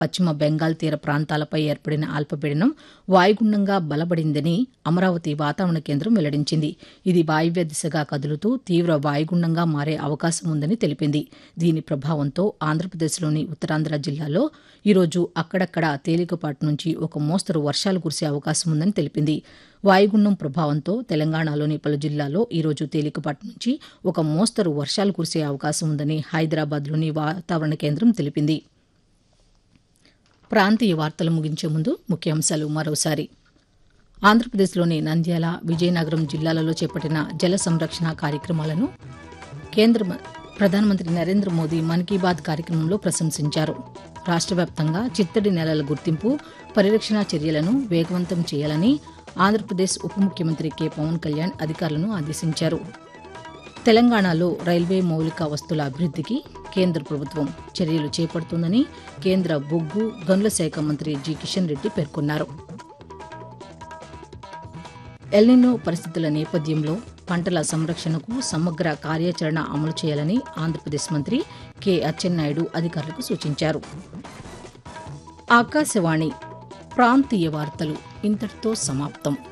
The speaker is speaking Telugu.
పశ్చిమ బెంగాల్ తీర ప్రాంతాలపై ఏర్పడిన అల్పపీడనం వాయుగుండంగా బలపడిందని అమరావతి వాతావరణ కేంద్రం వెల్లడించింది ఇది వాయువ్య దిశగా కదులుతూ తీవ్ర వాయుగుండంగా మారే అవకాశం ఉందని తెలిపింది దీని ప్రభావంతో ఆంధ్రప్రదేశ్లోని ఉత్తరాంధ్ర జిల్లాలో ఈరోజు అక్కడక్కడ తేలికపాటి నుంచి ఒక మోస్తరు వర్షాలు కురిసే అవకాశం ఉందని తెలిపింది వాయుగుండం ప్రభావంతో తెలంగాణలోని పలు జిల్లాల్లో ఈరోజు తేలికపాటి నుంచి ఒక మోస్తరు వర్షాలు కురిసే అవకాశం ఉందని హైదరాబాద్లోని వాతావరణ కేంద్రం తెలిపింది ప్రాంతీయ వార్తలు ముగించే ముందు ముఖ్యాంశాలు మరోసారి ఆంధ్రప్రదేశ్లోని నంద్యాల విజయనగరం జిల్లాలలో చేపట్టిన జల సంరక్షణ కార్యక్రమాలను కేంద్ర మ- ప్రధానమంత్రి నరేంద్ర మోదీ మన్ కీ బాత్ కార్యక్రమంలో ప్రశంసించారు రాష్ట్ర వ్యాప్తంగా చిత్తడి నేలల గుర్తింపు పరిరక్షణ చర్యలను వేగవంతం చేయాలని ఆంధ్రప్రదేశ్ ఉప ముఖ్యమంత్రి కె పవన్ కళ్యాణ్ అధికారులను ఆదేశించారు తెలంగాణలో రైల్వే మౌలిక వస్తుల అభివృద్ధికి కేంద్ర ప్రభుత్వం చర్యలు చేపడుతుందని కేంద్ర బొగ్గు గనుల శాఖ మంత్రి జి కిషన్ రెడ్డి పేర్కొన్నారు ఎల్నినో పరిస్థితుల నేపథ్యంలో పంటల సంరక్షణకు సమగ్ర కార్యాచరణ అమలు చేయాలని ఆంధ్రప్రదేశ్ మంత్రి కె అచ్చెన్నాయుడు అధికారులకు సూచించారు ఆకాశవాణి ప్రాంతీయ వార్తలు ఇంతటితో సమాప్తం